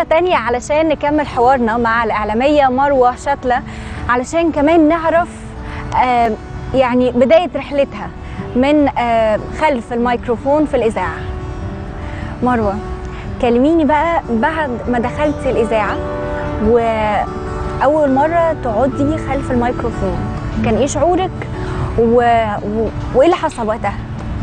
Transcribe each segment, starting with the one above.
مرة تانية علشان نكمل حوارنا مع الإعلامية مروة شتلة علشان كمان نعرف آه يعني بداية رحلتها من آه خلف الميكروفون في الإذاعة مروة كلميني بقى بعد ما دخلتي الإذاعة وأول مرة تقعدي خلف الميكروفون كان إيه شعورك و... و... وإيه اللي حصل وقتها؟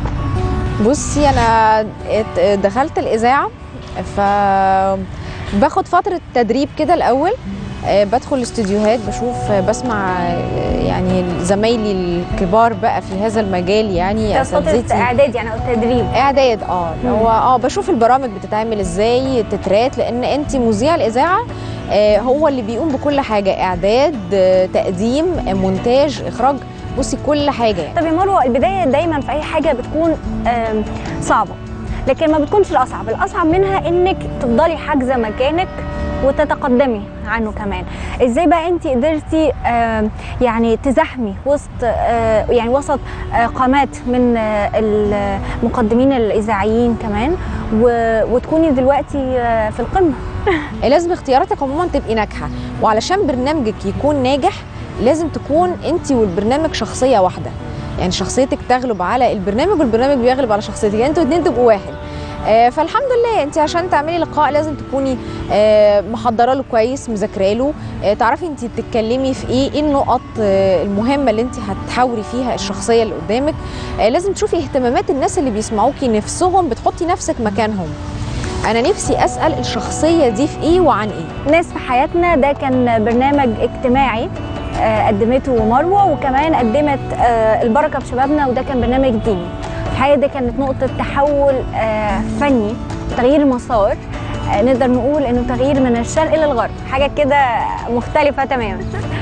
بصي انا ات- دخلت الاذاعه ف باخد فتره تدريب كده الاول آه، بدخل الاستوديوهات بشوف آه، بسمع آه، يعني زمايلي الكبار بقى في هذا المجال يعني كانت فترة اساتذتي إعداد يعني أو تدريب اعداد اه هو اه بشوف البرامج بتتعمل ازاي تترات لان انت مذيع الاذاعه آه، هو اللي بيقوم بكل حاجه اعداد آه، تقديم آه، مونتاج اخراج بصي كل حاجه يعني طب يا مروه البدايه دايما في اي حاجه بتكون آم، صعبه لكن ما بتكونش الاصعب الاصعب منها انك تفضلي حاجزه مكانك وتتقدمي عنه كمان ازاي بقى انت قدرتي آم، يعني تزاحمي وسط آه، يعني وسط آه، قامات من آه، المقدمين الاذاعيين كمان و- وتكوني دلوقتي آه، في القمه لازم اختياراتك عموما تبقي ناجحه وعلشان برنامجك يكون ناجح لازم تكون انت والبرنامج شخصيه واحده يعني شخصيتك تغلب على البرنامج والبرنامج بيغلب على شخصيتك يعني انتوا اتنين تبقوا واحد آه، فالحمد لله انت عشان تعملي لقاء لازم تكوني آه، محضره له كويس مذاكره له آه، تعرفي انت بتتكلمي في ايه ايه النقط آه، المهمه اللي انت هتحاوري فيها الشخصيه اللي قدامك آه، لازم تشوفي اهتمامات الناس اللي بيسمعوكي نفسهم بتحطي نفسك مكانهم انا نفسي اسال الشخصيه دي في ايه وعن ايه ناس في حياتنا ده كان برنامج اجتماعي آه، قدمته مروه وكمان قدمت آه، البركه بشبابنا وده كان برنامج ديني الحقيقه ده كانت نقطه تحول آه، فني تغيير مسار آه، نقدر نقول انه تغيير من الشرق للغرب حاجه كده مختلفه تماما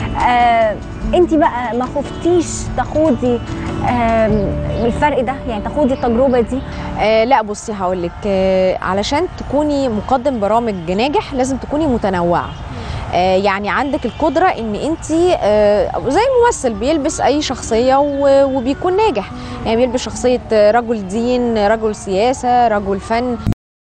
انت بقى ما خفتيش تخوضي آم، الفرق ده يعني تخوضي التجربه دي آه لا بصي هقول لك آه علشان تكوني مقدم برامج ناجح لازم تكوني متنوعه آه يعني عندك القدره ان انت آه زي الممثل بيلبس اي شخصيه و- وبيكون ناجح يعني بيلبس شخصيه آه، رجل دين رجل سياسه رجل فن